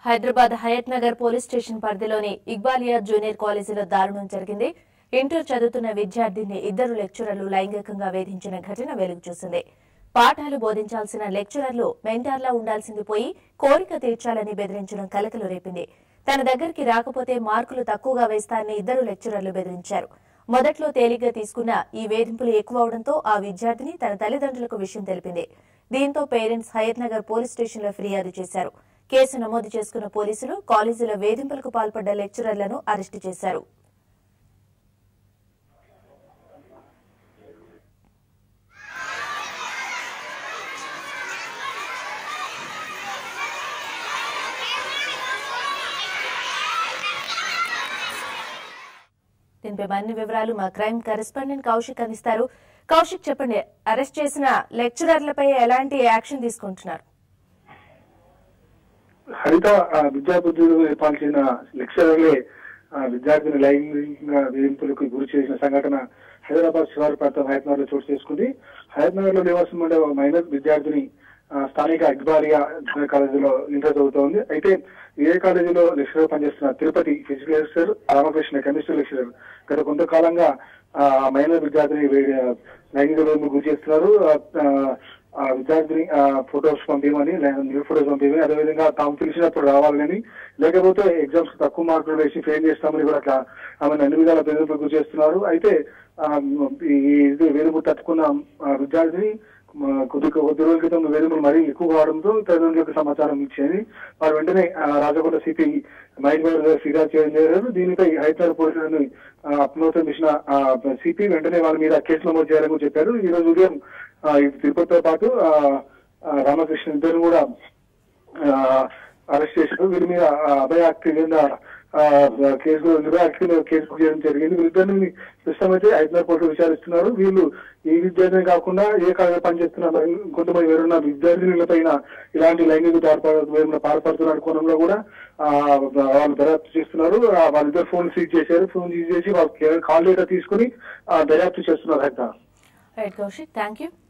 Hyderabad Hayat Nagar police station పరిధిలోని ఇక్బాలియా junior కాలేజీలో దారుణం జరిగింది ఇంటర్ చదువుతున్న విద్యార్థిని ఇద్దరు లెక్చరర్లు లైంగికంగా వేధించిన ఘటన వెలుగు చూసింది పాఠాలు బోధించాల్సిన లెక్చరర్లు మెంటార్లా ఉండాల్సింది పోయి కోరిక తీర్చాలని బెదిరించడం కలకలు రేపింది తన దగ్గరికి రాకపోతే మార్కులు తక్కువగా వేస్తారని ఇద్దరు లెక్చరర్లు బెదిరించారు మొదట్లో తేలిగ్గా తీసుకున్న ఈ వేధింపులు ఎక్కువ అవడంతో ఆ విద్యార్థిని తన తల్లిదండ్రులకు విషయం తెలిపింది దీంతో పేరెంట్స్ హయత్ నగర్ పోలీస్ స్టేషన్లో ఫిర్యాదు చేశారు కేసు నమోదు చేసుకున్న పోలీసులు కాలేజీలో వేధింపులకు పాల్పడ్డ లెక్చరర్లను అరెస్టు చేశారు దీనిపై మరిన్ని వివరాలు మా క్రైమ్ కరెస్పాండెంట్ కౌశిక్ అందిస్తారు కౌశిక్ చెప్పండి అరెస్ట్ చేసిన లెక్చరర్లపై ఎలాంటి యాక్షన్ తీసుకుంటున్నారు హరిత ఆ, విద్యాబుద్ధులు నేర్పాల్సిన లెక్చరర్లే ఆ, విద్యార్థిని లైంగిక వేధింపులకు గురి చేసిన సంఘటన హైదరాబాద్ శివారు ప్రాంతం హయత్నగర్ లో చోటు చేసుకుంది హయత్నగర్ లో నివాసం ఉండే ఒక మైనర్ విద్యార్థిని ఆ, స్థానిక అక్బారియా జూనియర్ కాలేజీలో ఇంటర్ చదువుతోంది అయితే ఇదే కాలేజీలో లెక్చరర్ పనిచేస్తున్న Tirupati physical lecturer Ramakrishna chemistry lecturer గత కొంతకాలంగా ఆ, మైనర్ విద్యార్థిని వే- లైంగిక వేధింపులకు గురి చేస్తున్నారు ఆ, ఆ, ఆ విద్యార్థిని ఫొటోస్ పంపించమని న్యూ ఫొటోస్ పంపించమని అదేవిధంగా తాము పిలిచినప్పుడు రావాలని లేకపోతే ఎగ్జామ్స్ తక్కువ మార్కులు వేసి ఫెయిల్ చేస్తామని కూడా అట్లా ఆమె అన్ని విధాల బెదిరింపులకు గురి చేస్తున్నారు అయితే ఆ, ఈ ఇది వేధింపు తట్టుకున్న ఆ, విద్యార్థిని ఆ, కొద్ది కొద్ది రోజుల క్రితం వేధింపులు మరీ ఎక్కువ కావడంతో తల్లిదండ్రులకు సమాచారం ఇచ్చేది వారు వెంటనే ఆ, రాజకొండ సిపి మైక్ గారు ఫిర్యాదు చేయడం జరిగారు దీనిపై హైదరాబాద్ పోలీసులను అప్నోతం చేసిన సిపి వెంటనే వాళ్ళ మీద కేసు నమోదు చేయాలని కూడా చెప్పారు ఈ రోజు ఉదయం ఆ, ఈ తిరుపతితో పాటు ఆ, ఆ, రామకృష్ణ ఇద్దరు కూడా అరెస్ట్ చేశారు వీరి మీద ఆ, అభయ యాక్ట్ కింద ఆ, కేసు నిర్భయ యాక్ట్ కింద కేసు బుక్ చేయడం జరిగింది వీరిద్దరిని ప్రస్తుతం అయితే హైదరాబాద్ కోర్టు విచారిస్తున్నారు వీళ్ళు ఈ విద్యార్థిని కాకుండా ఏ కాలంలో పనిచేస్తున్న మరి కొంతమంది వేరున్న విద్యార్థినుల పైన ఇలాంటి లైంగిక దారిపడ పాల్పడుతున్న కోణంలో కూడా ఆ, వాళ్ళు దర్యాప్తు చేస్తున్నారు ఆ, వాళ్ళిద్దరు ఫోన్ సీజ్ చేశారు ఫోన్ సీజ్ చేసి వాళ్ళ కాల్ డేటా తీసుకుని ఆ, దర్యాప్తు చేస్తున్నారు Hyderabad right Kaushik thank you